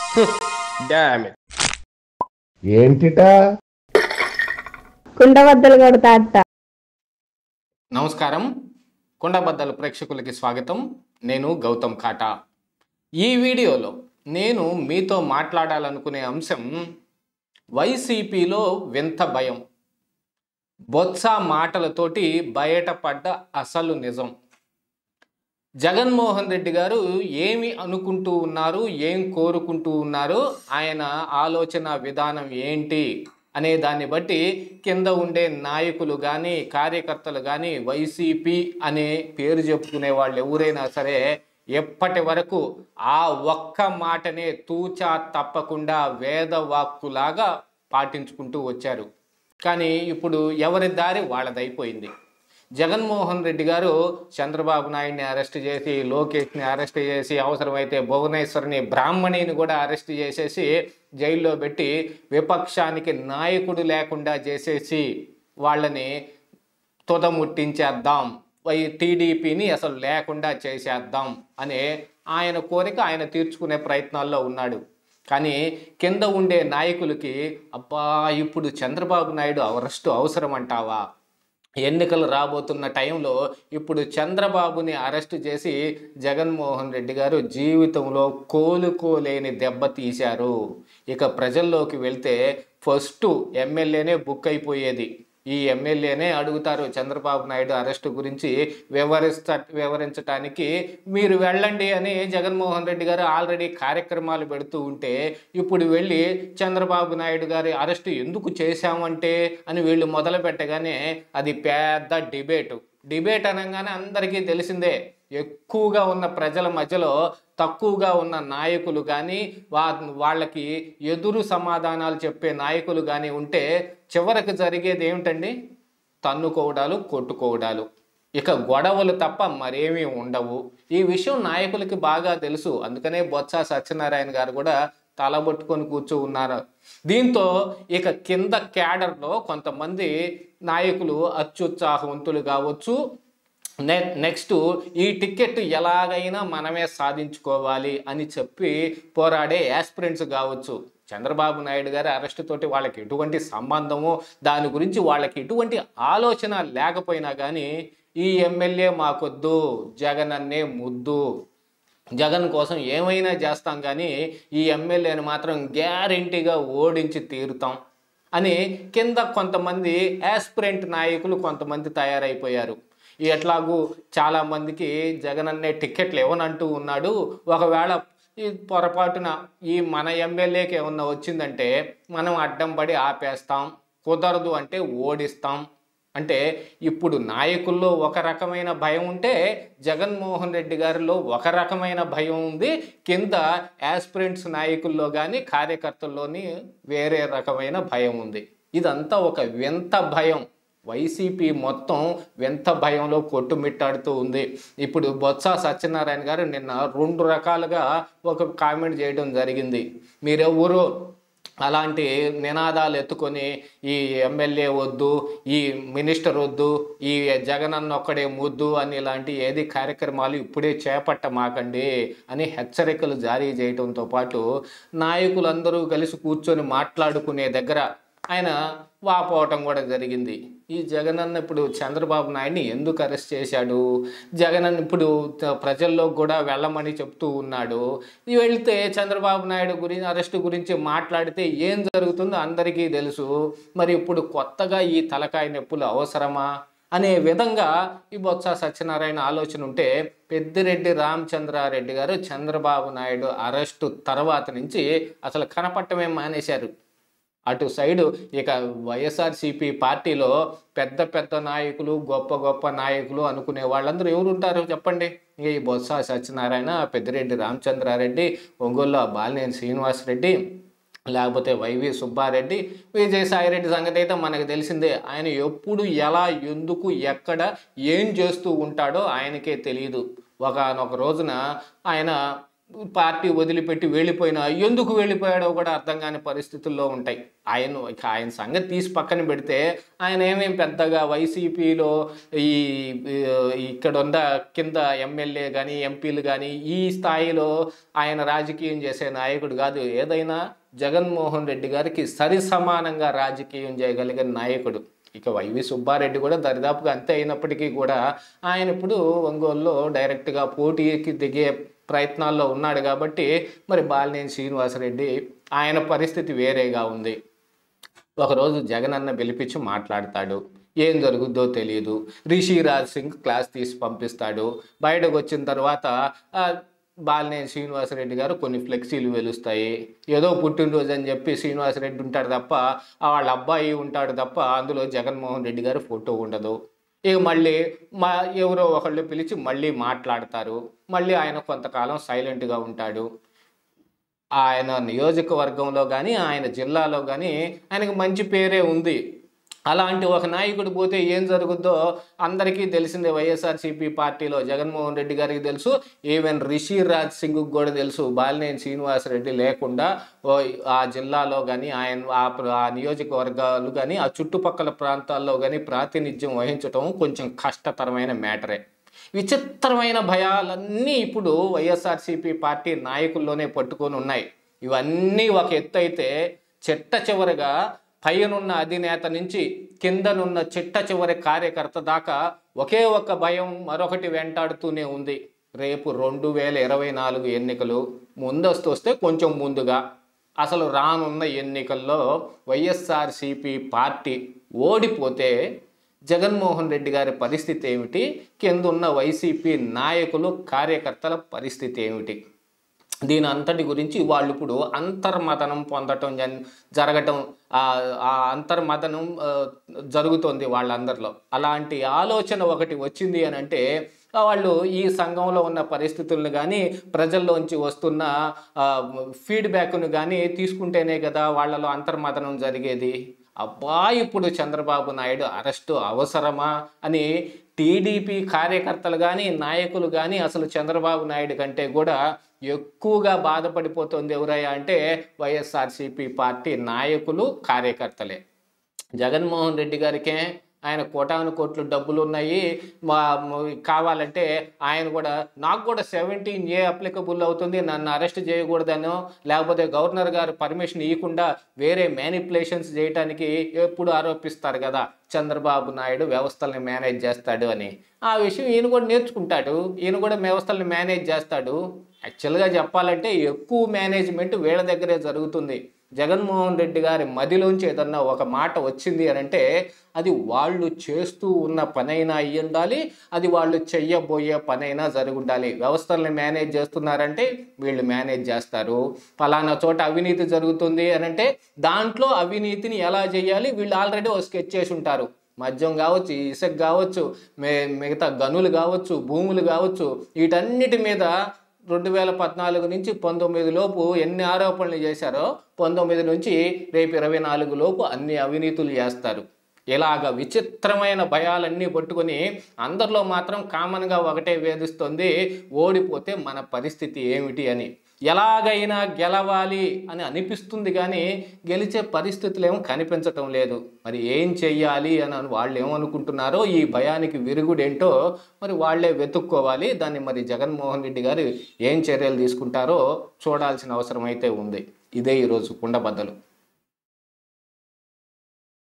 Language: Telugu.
డామ్ ఇట్ ఏంటిట కుండబద్దలు కొడతా అత్త నమస్కారం కొండబద్దల ప్రేక్షకులకి స్వాగతం నేను గౌతమ్ కాటా ఈ వీడియోలో నేను మీతో మాట్లాడాలనుకునే అంశం వైసీపీలో వింత భయం బొత్స మాటలతోటి బయటపడ్డ అసలు నిజం జగన్మోహన్ రెడ్డి గారు ఏమి అనుకుంటూ ఉన్నారు ఏం కోరుకుంటూ ఉన్నారు ఆయన ఆలోచన విధానం ఏంటి అనే దాన్ని బట్టి కింద ఉండే నాయకులు కానీ కార్యకర్తలు కానీ వైసీపీ అనే పేరు చెప్పుకునే వాళ్ళు ఎవరైనా సరే ఎప్పటి వరకు ఆ ఒక్క మాటనే తూచా తప్పకుండా వేదవాక్కులాగా పాటించుకుంటూ వచ్చారు కానీ ఇప్పుడు ఎవరి దారి వాళ్ళదైపోయింది జగన్మోహన్ రెడ్డి గారు చంద్రబాబు నాయుడిని అరెస్ట్ చేసి లోకేష్ని అరెస్ట్ చేసి అవసరమైతే భువనేశ్వర్ని బ్రాహ్మణిని కూడా అరెస్ట్ చేసేసి జైల్లో పెట్టి విపక్షానికి నాయకుడు లేకుండా చేసేసి వాళ్ళని తుదముట్టించేద్దాం వై టీడీపీని అసలు లేకుండా చేసేద్దాం అనే ఆయన కోరిక ఆయన తీర్చుకునే ప్రయత్నాల్లో ఉన్నాడు కానీ కింద ఉండే నాయకులకి అబ్బా ఇప్పుడు చంద్రబాబు నాయుడు అరెస్టు అవసరం అంటావా ఎన్నికలు రాబోతున్న టైంలో ఇప్పుడు చంద్రబాబుని అరెస్ట్ చేసి జగన్మోహన్ రెడ్డి గారు జీవితంలో కోలుకోలేని దెబ్బ తీశారు ఇక ప్రజల్లోకి వెళ్తే ఫస్ట్ ఎమ్మెల్యేనే బుక్ అయిపోయేది ఈ ఎమ్మెల్యేనే అడుగుతారు చంద్రబాబు నాయుడు అరెస్టు గురించి వివరిస్త వివరించటానికి మీరు వెళ్ళండి అని జగన్మోహన్ రెడ్డి గారు ఆల్రెడీ కార్యక్రమాలు పెడుతూ ఉంటే ఇప్పుడు వెళ్ళి చంద్రబాబు నాయుడు గారి అరెస్టు ఎందుకు చేశామంటే అని వీళ్ళు మొదలు పెట్టగానే అది పెద్ద డిబేటు డిబేట్ అనగానే అందరికీ తెలిసిందే ఎక్కువగా ఉన్న ప్రజల మధ్యలో తక్కువగా ఉన్న నాయకులు కానీ వా వాళ్ళకి ఎదురు సమాధానాలు చెప్పే నాయకులు కానీ ఉంటే చివరికి జరిగేది ఏమిటండి తన్నుకోవడాలు కొట్టుకోవడాలు ఇక గొడవలు తప్ప మరేమీ ఉండవు ఈ విషయం నాయకులకి బాగా తెలుసు అందుకనే బొత్స సత్యనారాయణ గారు కూడా తలబొట్టుకొని కూర్చో ఉన్నారు దీంతో ఇక కింద క్యాడర్లో కొంతమంది నాయకులు అత్యుత్సాహవంతులు కావచ్చు నె నెక్స్ట్ ఈ టికెట్ ఎలాగైనా మనమే సాధించుకోవాలి అని చెప్పి పోరాడే యాస్పిరెంట్స్ కావచ్చు చంద్రబాబు నాయుడు గారి అరెస్ట్ తోటి వాళ్ళకి ఎటువంటి సంబంధము దాని గురించి వాళ్ళకి ఎటువంటి ఆలోచన లేకపోయినా కానీ ఈ ఎమ్మెల్యే మాకొద్దు జగన్ అన్నే ముద్దు జగన్ కోసం ఏమైనా చేస్తాం కానీ ఈ ఎమ్మెల్యేని మాత్రం గ్యారంటీగా ఓడించి తీరుతాం అని కింద కొంతమంది యాస్పిరెంట్ నాయకులు కొంతమంది తయారైపోయారు ఎట్లాగూ చాలామందికి జగన్ అనే టికెట్లు ఇవ్వనంటూ ఉన్నాడు ఒకవేళ ఈ పొరపాటున ఈ మన ఎమ్మెల్యేకి ఏమన్నా వచ్చిందంటే మనం అడ్డం పడి ఆపేస్తాం కుదరదు అంటే ఓడిస్తాం అంటే ఇప్పుడు నాయకుల్లో ఒక రకమైన భయం ఉంటే జగన్మోహన్ రెడ్డి గారిలో ఒక రకమైన భయం ఉంది కింద యాస్పిరెంట్స్ నాయకుల్లో కానీ కార్యకర్తల్లోని వేరే రకమైన భయం ఉంది ఇదంతా ఒక వింత భయం వైసీపీ మొత్తం వింత భయంలో కొట్టుమిట్టాడుతూ ఉంది ఇప్పుడు బొత్స సత్యనారాయణ గారు నిన్న రెండు రకాలుగా ఒక కామెంట్ చేయడం జరిగింది మీరెవరు అలాంటి నినాదాలు ఎత్తుకొని ఈ ఎమ్మెల్యే వద్దు ఈ మినిస్టర్ వద్దు ఈ జగనన్న ఒక్కడే ముద్దు అని ఇలాంటి ఏది కార్యక్రమాలు ఇప్పుడే చేపట్టమాకండి అని హెచ్చరికలు జారీ చేయడంతో పాటు నాయకులందరూ కలిసి కూర్చొని మాట్లాడుకునే దగ్గర ఆయన వాపోవటం కూడా జరిగింది ఈ జగనన్న ఇప్పుడు చంద్రబాబు నాయుడిని ఎందుకు అరెస్ట్ చేశాడు జగనన్న ఇప్పుడు త- ప్రజల్లో కూడా వెళ్ళమని చెప్తూ ఉన్నాడు ఇది వెళ్తే చంద్రబాబు నాయుడు గురించి అరెస్ట్ గురించి మాట్లాడితే ఏం జరుగుతుందో అందరికీ తెలుసు మరి ఇప్పుడు కొత్తగా ఈ తలకాయ నొప్పులు అవసరమా అనే విధంగా ఈ బొత్స సత్యనారాయణ ఆలోచన ఉంటే పెద్దిరెడ్డి రామచంద్రారెడ్డి గారు చంద్రబాబు నాయుడు అరెస్టు తర్వాత నుంచి అసలు కనపట్టమే మానేశారు అటు సైడు ఇక వైఎస్ఆర్సీపీ పార్టీలో పెద్ద పెద్ద నాయకులు గొప్ప గొప్ప నాయకులు అనుకునే వాళ్ళందరూ ఎవరు ఉంటారు చెప్పండి ఈ బొత్స సత్యనారాయణ పెద్దిరెడ్డి రామచంద్రారెడ్డి ఒంగోలులో బాలినేని శ్రీనివాసరెడ్డి లేకపోతే వైవి సుబ్బారెడ్డి విజయసాయిరెడ్డి సంగతి అయితే మనకు తెలిసిందే ఆయన ఎప్పుడు ఎలా ఎందుకు ఎక్కడ ఏం చేస్తూ ఉంటాడో ఆయనకే తెలియదు ఒకనొక రోజున ఆయన పార్టీ వదిలిపెట్టి వెళ్ళిపోయినా ఎందుకు వెళ్ళిపోయాడో కూడా అర్థం కాని పరిస్థితుల్లో ఉంటాయి ఆయన ఇక ఆయన సంగతి తీసి పక్కన పెడితే ఆయన ఏమేం పెద్దగా వైసీపీలో ఈ ఈ- ఇక్కడ ఉన్న కింద ఎమ్మెల్యే కానీ ఎంపీలు కానీ ఈ స్థాయిలో ఆయన రాజకీయం చేసే నాయకుడు కాదు ఏదైనా జగన్మోహన్ రెడ్డి గారికి సరి సమానంగా రాజకీయం చేయగలిగిన నాయకుడు ఇక వైవి సుబ్బారెడ్డి కూడా దరిదాపుగా అంతే అయినప్పటికీ కూడా ఆయన ఇప్పుడు ఒంగోలులో డైరెక్ట్గా పోటీకి దిగే ప్రయత్నాల్లో ఉన్నాడు కాబట్టి మరి బాలినేని శ్రీనివాసరెడ్డి ఆయన పరిస్థితి వేరేగా ఉంది ఒకరోజు జగన్ అన్న పిలిపించి మాట్లాడతాడు ఏం జరుగుద్దో తెలియదు రిషిరాజ్ సింగ్ క్లాస్ తీసి పంపిస్తాడు బయటకు వచ్చిన తర్వాత ఆ, బాలినేని శ్రీనివాసరెడ్డి గారు కొన్ని ఫ్లెక్సీలు వెలుస్తాయి ఏదో పుట్టినరోజు అని చెప్పి శ్రీనివాసరెడ్డి ఉంటాడు తప్ప ఆ వాళ్ళ అబ్బాయి ఉంటాడు తప్ప అందులో జగన్మోహన్ రెడ్డి గారి ఫోటో ఉండదు ఇక మళ్ళీ మా ఎవరో ఒకళ్ళు పిలిచి మళ్ళీ మాట్లాడతారు మళ్ళీ ఆయన కొంతకాలం సైలెంట్గా ఉంటాడు ఆయన నియోజకవర్గంలో కానీ ఆయన జిల్లాలో కానీ ఆయనకు మంచి పేరే ఉంది అలాంటి ఒక నాయకుడు పోతే ఏం జరుగుద్దో అందరికీ తెలిసిందే వైఎస్ఆర్సీపీ పార్టీలో జగన్మోహన్ రెడ్డి గారికి తెలుసు ఈవెన్ రిషి రాజ్ సింగ్కి కూడా తెలుసు బాలినేని శ్రీనివాసరెడ్డి లేకుండా ఓ ఆ జిల్లాలో కానీ ఆయన ఆ ప్ర- ఆ నియోజకవర్గాలు కానీ ఆ చుట్టుపక్కల ప్రాంతాల్లో కానీ ప్రాతినిధ్యం వహించటం కొంచెం కష్టతరమైన మ్యాటరే విచిత్రమైన భయాలన్నీ ఇప్పుడు వైఎస్ఆర్సీపీ పార్టీ నాయకుల్లోనే పట్టుకొని ఉన్నాయి ఇవన్నీ ఒక ఎత్తు అయితే చిట్ట చివరగా పైనున్న అధినేత నుంచి కిందనున్న చిట్ట చివరి కార్యకర్త దాకా ఒకే ఒక భయం మరొకటి వెంటాడుతూనే ఉంది రేపు రెండు వేల ఇరవై నాలుగు ఎన్నికలు ముందస్తు వస్తే కొంచెం ముందుగా అసలు రానున్న ఎన్నికల్లో వైఎస్ఆర్సీపీ పార్టీ ఓడిపోతే జగన్మోహన్ రెడ్డి గారి పరిస్థితి ఏమిటి కిందున్న వైసీపీ నాయకులు కార్యకర్తల పరిస్థితి ఏమిటి దీని అంతటి గురించి వాళ్ళు ఇప్పుడు అంతర్మతనం పొందటం జన్- జరగటం ఆ ఆ అంతర్మతనం ఆ, జరుగుతోంది వాళ్ళందరిలో అలాంటి ఆలోచన ఒకటి వచ్చింది అని అంటే ఆ, వాళ్ళు ఈ సంఘంలో ఉన్న పరిస్థితులను కానీ ప్రజల్లోంచి వస్తున్న ఆ, ఫీడ్బ్యాక్ను కానీ తీసుకుంటేనే కదా వాళ్ళలో అంతర్మతనం జరిగేది అబ్బా ఇప్పుడు చంద్రబాబు నాయుడు అరెస్టు అవసరమా అని టీడీపీ కార్యకర్తలు కానీ నాయకులు కానీ అసలు చంద్రబాబు నాయుడు కంటే కూడా ఎక్కువగా బాధపడిపోతుంది ఎవరయ్యా అంటే వైఎస్ఆర్సీపీ పార్టీ నాయకులు కార్యకర్తలే జగన్మోహన్ రెడ్డి గారికే ఆయన కోటాను కోట్లు డబ్బులు ఉన్నాయి మా మా- కావాలంటే ఆయన కూడా నాకు కూడా సెవెంటీన్ ఏ అప్లికబుల్ అవుతుంది నన్ను అరెస్ట్ చేయకూడదనో లేకపోతే గవర్నర్ గారు పర్మిషన్ ఇవ్వకుండా వేరే మ్యానిపులేషన్స్ చేయడానికి ఎప్పుడు ఆరోపిస్తారు కదా చంద్రబాబు నాయుడు వ్యవస్థల్ని మేనేజ్ చేస్తాడు అని ఆ విషయం ఈయన కూడా నేర్చుకుంటాడు ఈయన కూడా వ్యవస్థల్ని మేనేజ్ చేస్తాడు యాక్చువల్గా చెప్పాలంటే ఎక్కువ మేనేజ్మెంట్ వీళ్ళ దగ్గరే జరుగుతుంది జగన్మోహన్ రెడ్డి గారి మదిలోంచి ఏదన్నా ఒక మాట వచ్చింది అని అంటే అది వాళ్ళు చేస్తూ ఉన్న పనైనా అయ్యి ఉండాలి అది వాళ్ళు చెయ్యబోయే పనైనా జరిగి ఉండాలి వ్యవస్థల్ని మేనేజ్ చేస్తున్నారంటే వీళ్ళు మేనేజ్ చేస్తారు ఫలానా చోట అవినీతి జరుగుతుంది అని అంటే దాంట్లో అవినీతిని ఎలా చేయాలి వీళ్ళు ఆల్రెడీ ఒక స్కెచ్ చేసి ఉంటారు మద్యం కావచ్చు ఇసుక కావచ్చు మే మిగతా గనులు కావచ్చు భూములు కావచ్చు వీటన్నిటి మీద రెండు వేల పద్నాలుగు నుంచి పంతొమ్మిది లోపు ఎన్ని ఆరోపణలు చేశారో పంతొమ్మిది నుంచి రేపు ఇరవై నాలుగు లోపు అన్ని అవినీతులు చేస్తారు ఇలాగ విచిత్రమైన భయాలన్నీ పట్టుకొని అందరిలో మాత్రం కామన్గా ఒకటే వేధిస్తుంది ఓడిపోతే మన పరిస్థితి ఏమిటి అని ఎలాగైనా గెలవాలి అని అనిపిస్తుంది కానీ గెలిచే పరిస్థితులు ఏమో కనిపించటం లేదు మరి ఏం చెయ్యాలి అని అని వాళ్ళు ఏమనుకుంటున్నారో ఈ భయానికి విరుగుడేంటో మరి వాళ్ళే వెతుక్కోవాలి దాన్ని మరి జగన్మోహన్ రెడ్డి గారు ఏం చర్యలు తీసుకుంటారో చూడాల్సిన అవసరం అయితే ఉంది ఇదే ఈరోజు కుండబద్దలు